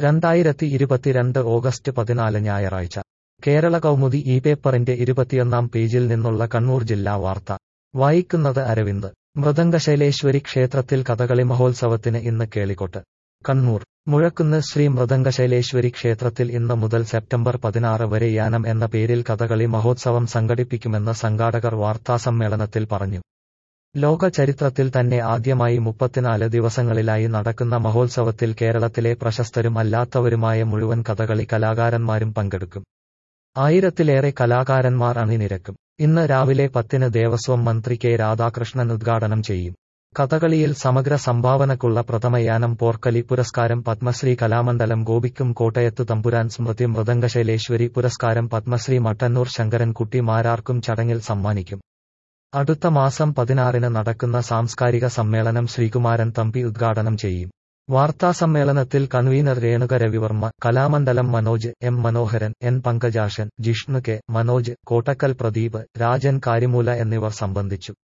രണ്ടായിരത്തി ഇരുപത്തിരണ്ട് ഓഗസ്റ്റ് പതിനാല് ഞായറാഴ്ച കേരള കൗമുദി ഈ പേപ്പറിന്റെ ഇരുപത്തിയൊന്നാം പേജിൽ നിന്നുള്ള കണ്ണൂർ ജില്ലാ വാർത്ത വായിക്കുന്നത് അരവിന്ദ് മൃദംഗശൈലേശ്വരി ക്ഷേത്രത്തിൽ കഥകളി മഹോത്സവത്തിന് ഇന്ന് കേളികൊട്ട് കണ്ണൂർ മുഴക്കുന്ന് ശ്രീ മൃദംഗശൈലേശ്വരി ക്ഷേത്രത്തിൽ ഇന്ന് മുതൽ സെപ്റ്റംബർ പതിനാറ് വരെ യാനം എന്ന പേരിൽ കഥകളി മഹോത്സവം സംഘടിപ്പിക്കുമെന്ന് സംഘാടകർ വാർത്താസമ്മേളനത്തിൽ പറഞ്ഞു ലോക ചരിത്രത്തിൽ തന്നെ ആദ്യമായി മുപ്പത്തിനാല് ദിവസങ്ങളിലായി നടക്കുന്ന മഹോത്സവത്തിൽ കേരളത്തിലെ പ്രശസ്തരും അല്ലാത്തവരുമായ മുഴുവൻ കഥകളി കലാകാരന്മാരും പങ്കെടുക്കും ആയിരത്തിലേറെ കലാകാരന്മാർ അണിനിരക്കും ഇന്ന് രാവിലെ പത്തിന് ദേവസ്വം മന്ത്രി കെ രാധാകൃഷ്ണൻ ഉദ്ഘാടനം ചെയ്യും കഥകളിയിൽ സമഗ്ര സംഭാവനക്കുള്ള പ്രഥമയാനം പോർക്കലി പുരസ്കാരം പത്മശ്രീ കലാമണ്ഡലം ഗോപിക്കും കോട്ടയത്ത് തമ്പുരാൻ സ്മൃതി മൃദംഗശൈലേശ്വരി പുരസ്കാരം പത്മശ്രീ മട്ടന്നൂർ ശങ്കരൻകുട്ടി മാരാർക്കും ചടങ്ങിൽ സമ്മാനിക്കും അടുത്ത മാസം പതിനാറിന് നടക്കുന്ന സാംസ്കാരിക സമ്മേളനം ശ്രീകുമാരൻ തമ്പി ഉദ്ഘാടനം ചെയ്യും വാർത്താസമ്മേളനത്തിൽ convener Renuka Ravivarma Kalamandalam Manoj M Manoharan N Pankajakshan Jishnu K Manoj Kottakkal Pradeep Rajan Karimoola എന്നിവർ സംബന്ധിച്ചു